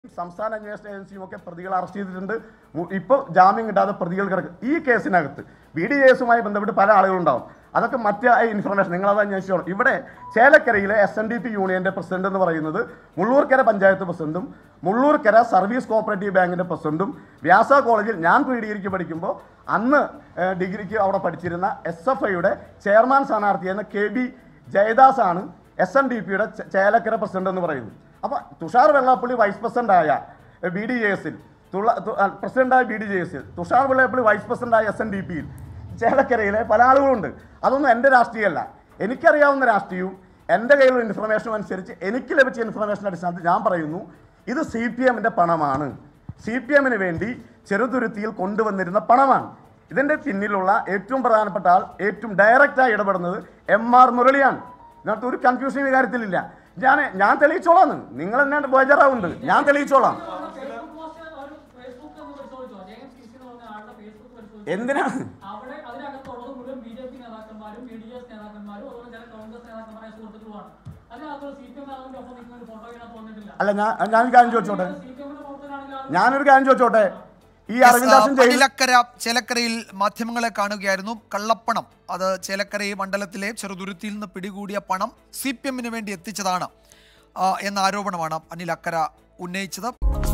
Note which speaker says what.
Speaker 1: സംസ്ഥാന അന്വേഷണ ഏജൻസിയും ഒക്കെ പ്രതികൾ അറസ്റ്റ് ചെയ്തിട്ടുണ്ട് മു- ഇപ്പോൾ ജാമ്യം കിട്ടാതെ പ്രതികൾ കിടക്കും ഈ കേസിനകത്ത് ബി ഡി എസുമായി ബന്ധപ്പെട്ട് പല ആളുകളുണ്ടാവും അതൊക്കെ മറ്റ് ഇൻഫർമേഷൻ നിങ്ങളത് അന്വേഷിച്ചോളൂ ഇവിടെ ചേലക്കരയിലെ എസ് എൻ ഡി പി യൂണിയന്റെ പ്രസിഡന്റ് എന്ന് പറയുന്നത് മുള്ളൂർക്കര പഞ്ചായത്ത് പ്രസിഡന്റും മുള്ളൂർക്കര സർവീസ് കോപ്പറേറ്റീവ് ബാങ്കിന്റെ പ്രസിഡന്റും വ്യാസ കോളേജിൽ ഞാൻ പ്രീ ഡിഗ്രിക്ക് പഠിക്കുമ്പോൾ അന്ന് ഏഹ്, ഡിഗ്രിക്ക് അവിടെ പഠിച്ചിരുന്ന എസ് എഫ് ഐയുടെ ചെയർമാൻ സ്ഥാനാർത്ഥിയെന്ന കെ ബി ജയദാസ് ആണ് എസ് എൻ ഡി പിയുടെ ചേലക്കര പ്രസിഡന്റ് എന്ന് പറയുന്നത് അപ്പോൾ തുഷാർ വെള്ളാപ്പള്ളി വൈസ് പ്രസിഡന്റായ ബി ഡി ജെ എസിൽ പ്രസിഡന്റായ ബി ഡി ജെ എസിൽ തുഷാർ വെള്ളാപ്പള്ളി വൈസ് പ്രസിഡന്റായ എസ് എൻ ഡി പിയിൽ ചേലക്കരയിലെ പല ആളുകളുണ്ട് അതൊന്നും എൻ്റെ രാഷ്ട്രീയമല്ല എനിക്കറിയാവുന്ന രാഷ്ട്രീയവും എൻ്റെ കയ്യിലുള്ള ഇൻഫർമേഷനും അനുസരിച്ച് എനിക്ക് ലഭിച്ച ഇൻഫർമേഷൻ അടിസ്ഥാനത്തിൽ ഞാൻ പറയുന്നു ഇത് സി പി എമ്മിൻ്റെ പണമാണ് സി പി എമ്മിന് വേണ്ടി ചെറുതുരുത്തിയിൽ കൊണ്ടുവന്നിരുന്ന പണമാണ് ഇതിൻ്റെ പിന്നിലുള്ള ഏറ്റവും പ്രധാനപ്പെട്ട ആൾ ഏറ്റവും ഡയറക്റ്റായി ഇടപെടുന്നത് എം ആർ മുരളിയാണ് ഇതിനകത്ത് ഒരു കൺഫ്യൂഷൻ ഈ കാര്യത്തിലില്ല ഞാൻ ഞാൻ തെളിയിച്ചോളാം നിങ്ങൾ എന്നെ ബേജാറാവുന്നുണ്ട് ഞാൻ തെളിയിച്ചോളാം
Speaker 2: ഫേസ്ബുക്ക് പോസ്റ്റ് ഒരു ഫേസ്ബുക്ക് ഒന്ന് പരിശോധിച്ചോ ജെയിംസ് കിസി എന്ന് പറഞ്ഞ ആളുടെ ഫേസ്ബുക്ക് പരിശോധിച്ചു
Speaker 1: എന്തിനാണ്
Speaker 2: അവിടെ അതിനകത്തുള്ളത് മുഴുവൻ ബി ജെ പി നേതാക്കന്മാരും ബി ഡി എസ് നേതാക്കന്മാരും അതുപോലെ ചില കോൺഗ്രസ് നേതാക്കന്മാരായ സുഹൃത്തുക്കളുമാണ് അതിനകത്ത് സി പി എം നേതാവിന്റെ ഒപ്പം നിൽക്കുന്ന ഒരു ഫോട്ടോ ഇതിനകത്ത് വന്നിട്ടില്ല
Speaker 1: അല്ല ഞാൻ ഞാനൊരു കാര്യം ചോദിച്ചോട്ടെ
Speaker 2: സി പി എമ്മിന്റെ പ്രവർത്തനാണെങ്കിൽ അത്
Speaker 1: ഞാനൊരു കാര്യം ചോദിച്ചോട്ടെ ഈ അരവിന്ദാസൻ ജയിൽ
Speaker 3: അനിലക്കര ചേലക്കരയിൽ മാധ്യമങ്ങളെ കാണുകയായിരുന്നു കള്ളപ്പണം അത് ചേലക്കര ഈ മണ്ഡലത്തിലെ ചെറുതുരുത്തിയിൽ നിന്ന് പിടികൂടിയ പണം സി പി എമ്മിന് വേണ്ടി എത്തിച്ചതാണ് ആ, എന്ന ആരോപണമാണ് അനിൽ അക്കര ഉന്നയിച്ചത്